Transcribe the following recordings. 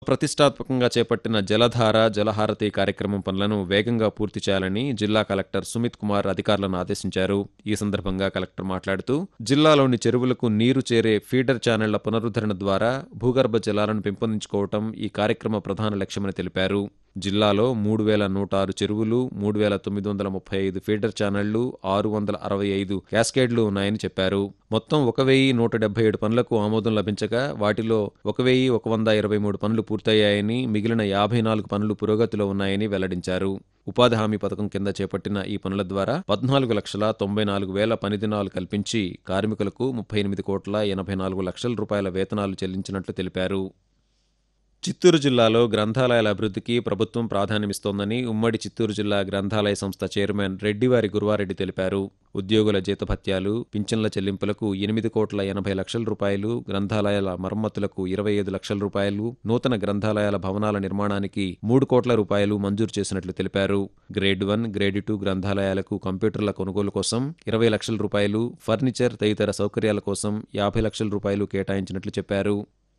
ప్రతిష్టాత్మకంగా చేపట్టిన జలధార జలహారతి కార్యక్రమం పనులను వేగంగా పూర్తి చేయాలని జిల్లా కలెక్టర్ సుమిత్ కుమార్ అధికారులను ఆదేశించారు ఈ సందర్భంగా కలెక్టర్ మాట్లాడుతూ జిల్లాలోని చెరువులకు నీరు చేరే ఫీడర్ ఛానళ్ల పునరుద్ధరణ ద్వారా భూగర్భ జలాలను పెంపొందించుకోవటం ఈ కార్యక్రమ ప్రధాన లక్ష్యమని తెలిపారు జిల్లాలో మూడు వేల నూట ఆరు చెరువులు మూడు వేల తొమ్మిది వందల ముప్పై ఐదు ఫీడర్ ఛానళ్లు ఆరు వందల అరవై ఐదు క్యాస్కేడ్లు ఉన్నాయని చెప్పారు మొత్తం ఒక వెయ్యి నూట డెబ్బై ఏడు పనులకు ఆమోదం లభించగా వాటిలో ఒక వెయ్యి ఒక వంద ఇరవై మూడు పనులు పూర్తయ్యాయని మిగిలిన యాభై నాలుగు పనులు పురోగతిలో ఉన్నాయని వెల్లడించారు ఉపాధి హామీ పథకం కింద చేపట్టిన ఈ పనుల ద్వారా పద్నాలుగు లక్షల తొంభై నాలుగు వేల పని దినాలు కల్పించి కార్మికులకు ముప్పై ఎనిమిది కోట్ల ఎనభై నాలుగు లక్షల రూపాయల వేతనాలు చెల్లించినట్లు తెలిపారు చిత్తూరు జిల్లాలో గ్రంథాలయాల అభివృద్ధికి ప్రభుత్వం ప్రాధాన్యమిస్తోందని ఉమ్మడి చిత్తూరు జిల్లా గ్రంథాలయ సంస్థ చైర్మన్ రెడ్డివారి గురువారెడ్డి తెలిపారు ఉద్యోగుల జీతభత్యాలు పింఛన్ల చెల్లింపులకు ఎనిమిది కోట్ల ఎనభై లక్షల రూపాయలు గ్రంథాలయాల మరమ్మతులకు ఇరవై ఐదు లక్షల రూపాయలు నూతన గ్రంథాలయాల భవనాల నిర్మాణానికి మూడు కోట్ల రూపాయలు మంజూరు చేసినట్లు తెలిపారు గ్రేడ్ వన్ గ్రేడ్ టూ గ్రంథాలయాలకు కంప్యూటర్ల కొనుగోలు కోసం ఇరవై లక్షల రూపాయలు ఫర్నిచర్ తదితర సౌకర్యాల కోసం యాభై లక్షల రూపాయలు కేటాయించినట్లు చెప్పారు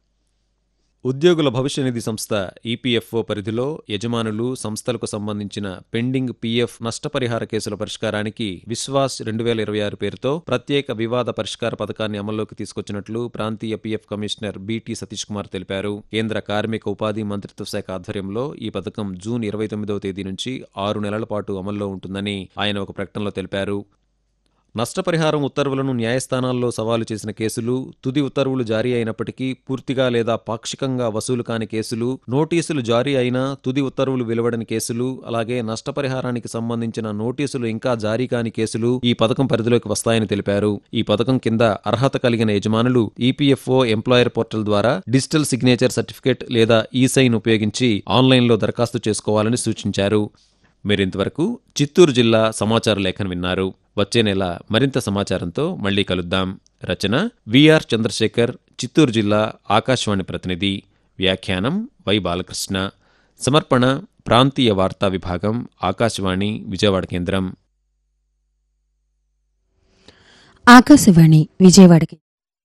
ఉద్యోగుల భవిష్య నిధి సంస్థ ఈపీఎఫ్ఓ పరిధిలో యజమానులు సంస్థలకు సంబంధించిన పెండింగ్ పీఎఫ్ నష్టపరిహార కేసుల పరిష్కారానికి విశ్వాస్ రెండు వేల ఇరవై ఆరు పేరుతో ప్రత్యేక వివాద పరిష్కార పథకాన్ని అమల్లోకి తీసుకొచ్చినట్లు ప్రాంతీయ PF commissioner BT Satish Kumar తెలిపారు కేంద్ర కార్మిక ఉపాధి మంత్రిత్వ శాఖ ఆధ్వర్యంలో ఈ పథకం జూన్ ఇరవై తొమ్మిదవ తేదీ నుంచి ఆరు నెలల పాటు అమల్లో ఉంటుందని ఆయన ఒక ప్రకటనలో తెలిపారు నష్టపరిహారం ఉత్తర్వులను న్యాయస్థానాల్లో సవాలు చేసిన కేసులు తుది ఉత్తర్వులు జారీ అయినప్పటికీ పూర్తిగా లేదా పాక్షికంగా వసూలు కాని కేసులు నోటీసులు జారీ అయినా తుది ఉత్తర్వులు వెలువడని కేసులు అలాగే నష్టపరిహారానికి సంబంధించిన నోటీసులు ఇంకా జారీ కాని కేసులు ఈ పథకం పరిధిలోకి వస్తాయని తెలిపారు ఈ పథకం కింద అర్హత కలిగిన యజమానులు ఈపీఎఫ్ఓ ఎంప్లాయర్ పోర్టల్ ద్వారా డిజిటల్ సిగ్నేచర్ సర్టిఫికేట్ లేదా ఈ సైన్ ఉపయోగించి ఆన్లైన్లో దరఖాస్తు చేసుకోవాలని సూచించారు మీరింతవరకు చిత్తూరు జిల్లా సమాచార లేఖను విన్నారు వచ్చే నెల మరింత సమాచారంతో మళ్ళీ కలుద్దాం రచన విఆర్ చంద్రశేఖర్ చిత్తూరు జిల్లా ఆకాశవాణి ప్రతినిధి వ్యాఖ్యానం వై బాలకృష్ణ సమర్పణ ప్రాంతీయ వార్తా విభాగం ఆకాశవాణి విజయవాడ కేంద్రం ఆకాశవాణి విజయవాడకి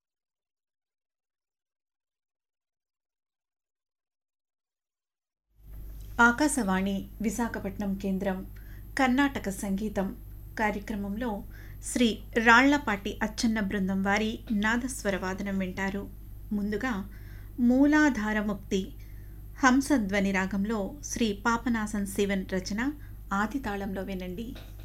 ఆకాశవాణి విశాఖపట్నం కేంద్రం కర్ణాటక సంగీతం కార్యక్రమంలో శ్రీ రాళ్లపాటి అచ్చన్న బృందం వారి నాదస్వరవాదనం వింటారు ముందుగా మూలాధారముక్తి హంసధ్వని రాగంలో శ్రీ పాపనాసన్ శివన్ రచన ఆది తాళంలో వినండి